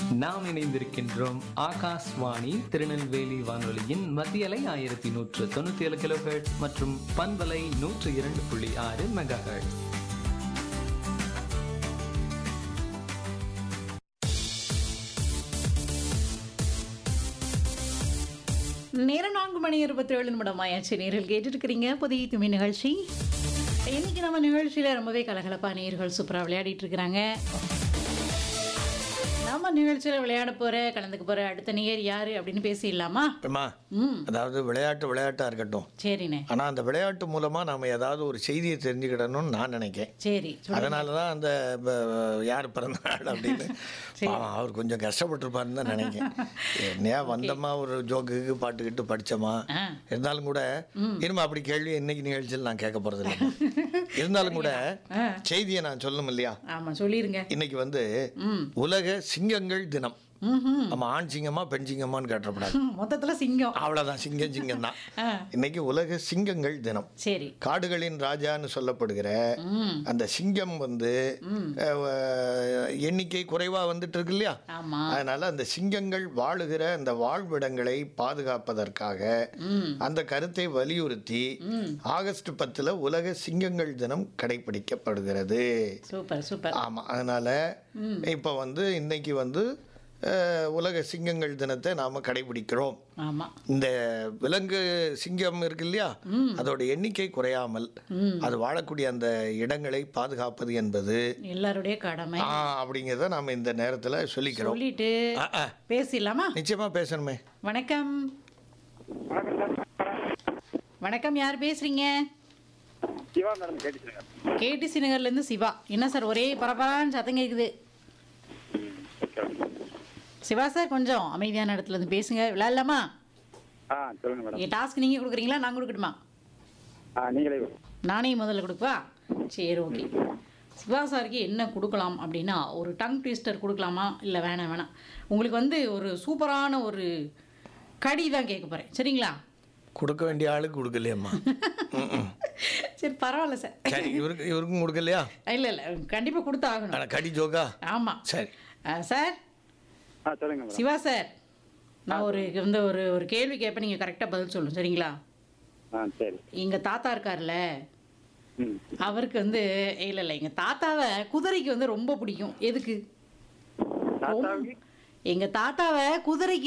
நாம் இணைந்திருக்கின்றோம் ஆகாஷ்வாணி திருநெல்வேலி வானொலியின் மத்தியலை ஆயிரத்தி நூற்று தொண்ணூத்தி ஏழு கிலோஹெர்ட்ஸ் மற்றும் பண்பலை நூற்று இரண்டு புள்ளி ஆறு மெகா நேரம் நான்கு மணி இருபத்தி ஏழு நிமிடம் ஆயாச்சு நேரில் கேட்டுட்டு இருக்கிறீங்க புதிய துணி நிகழ்ச்சி இன்னைக்கு நம்ம நிகழ்ச்சியில ரொம்பவே கலகலப்பா நேர்கள் சூப்பரா விளையாடிட்டு இருக்கிறாங்க நம்ம நிகழ்ச்சியில விளையாட போற கலந்துக்க போற அடுத்த நேர் யாரு அப்படின்னு பேசிடலாமா அம்மா ம் அதாவது விளையாட்டு விளையாட்டா இருக்கட்டும் சரிண்ணே ஆனா அந்த விளையாட்டு மூலமா நாம ஏதாவது ஒரு செய்தியை தெரிஞ்சுக்கிடணும்னு நான் நினைக்கிறேன் சரி சொல்லு. அதனால தான் அந்த ப- யார் பிறந்த நாள் அப்படின்னு பாவம், அவர் கொஞ்சம் கஷ்டப்பட்டிருப்பாருன்னு தான் நினைக்கிறேன் என்னையா வந்தோமா ஒரு ஜோக்குக்கு பாட்டுக்கிட்டு படிச்சோமா ஆ. இருந்தாலும் கூட இனிமே அப்படி கேள்வி இன்னைக்கு நிகழ்ச்சியில் நான் கேட்க போறது இல்லை இருந்தாலும் கூட செய்தியை நான் சொல்லணும் இல்லையா ஆமா சொல்லிருங்க இன்னைக்கு வந்து ம் உலக சிங்கங்கள் தினம் ம் நம்ம ஆண் சிங்கமா பெண் சிங்கமான்னு கேட்டப்படாது மொத்தத்துல சிங்கம் அவ்வளவுதான் சிங்கம் சிங்கம் தான் ஆ, இன்னைக்கு உலக சிங்கங்கள் தினம் சரி காடுகளின் ராஜான்னு சொல்லப்படுகிற ம் அந்த சிங்கம் வந்து அஹ், எண்ணிக்கை குறைவா வந்துட்டு இருக்கு இல்லையா ஆமா அதனால அந்த சிங்கங்கள் வாழுகிற அந்த வாழ்விடங்களை பாதுகாப்பதற்காக ம் அந்த கருத்தை வலியுறுத்தி ம் ஆகஸ்ட் பத்துல உலக சிங்கங்கள் தினம் கடைபிடிக்கப்படுகிறது சூப்பர் சூப்பர் ஆமா அதனால இப்ப வந்து இன்னைக்கு வந்து அஹ், உலக சிங்கங்கள் தினத்தை நாம கடைபிடிக்கிறோம் ஆமா இந்த விலங்கு சிங்கம் இருக்கு இல்லையா அதோட எண்ணிக்கை குறையாமல் ம் அது வாழக்கூடிய அந்த இடங்களை பாதுகாப்பது என்பது எல்லாருடைய கடமை ஆ, அப்படிங்கிறத நாம இந்த நேரத்துல சொல்லிக்கிறோம் சொல்லிட்டு ஆ, ஆ. பேசிடலாமா நிச்சயமா பேசணுமே வணக்கம் வணக்கம் யார் பேசுறீங்க சிவா மேடம் கேட்டுச்சுங்க கேடிசி நகர்ல இருந்து சிவா என்ன சார் ஒரே பரபரான்னு சத்தம் கேக்குது சிவா சார் கொஞ்சம் அமைதியான இடத்துல இருந்து பேசுங்க விளையாடலாமா ஆ சொல்லுங்க மேடம் என் டாஸ்க் நீங்க கொடுக்குறீங்களா நான் கொடுக்கட்டுமா ஆ நீங்களே நானே முதல்ல கொடுப்பா சரி ஓகே சிவா சாருக்கு என்ன கொடுக்கலாம் அப்படின்னா ஒரு டங் ட்விஸ்டர் கொடுக்கலாமா இல்லை வேணாம் வேணாம் உங்களுக்கு வந்து ஒரு சூப்பரான ஒரு கடி தான் கேட்க போகிறேன் சரிங்களா கொடுக்க வேண்டிய ஆளுக்கு கொடுக்கலையம்மா ம், ம். சரி பரவாயில்ல சார் சரி இவருக்கு இவருக்கும் கொடுக்கலையா இல்லை இல்லை கண்டிப்பாக கொடுத்து ஆகணும் ஆனா கடி ஜோக்கா ஆமாம் சரி சார் ஆ சொல்லுங்க மேடம் சிவா சார் நான் ஒரு வந்து ஒரு ஒரு கேள்வி கேட்பேன் நீங்கள் கரெக்டாக பதில் சொல்லணும் சரிங்களா ஆ சரி எங்கள் தாத்தா இருக்கார்ல ம் அவருக்கு வந்து இல்லை இல்லை எங்கள் தாத்தாவை குதிரைக்கு வந்து ரொம்ப பிடிக்கும் எதுக்கு தாத்தாவுக்கு எங்கள் தாத்தாவை குதிரைக்கு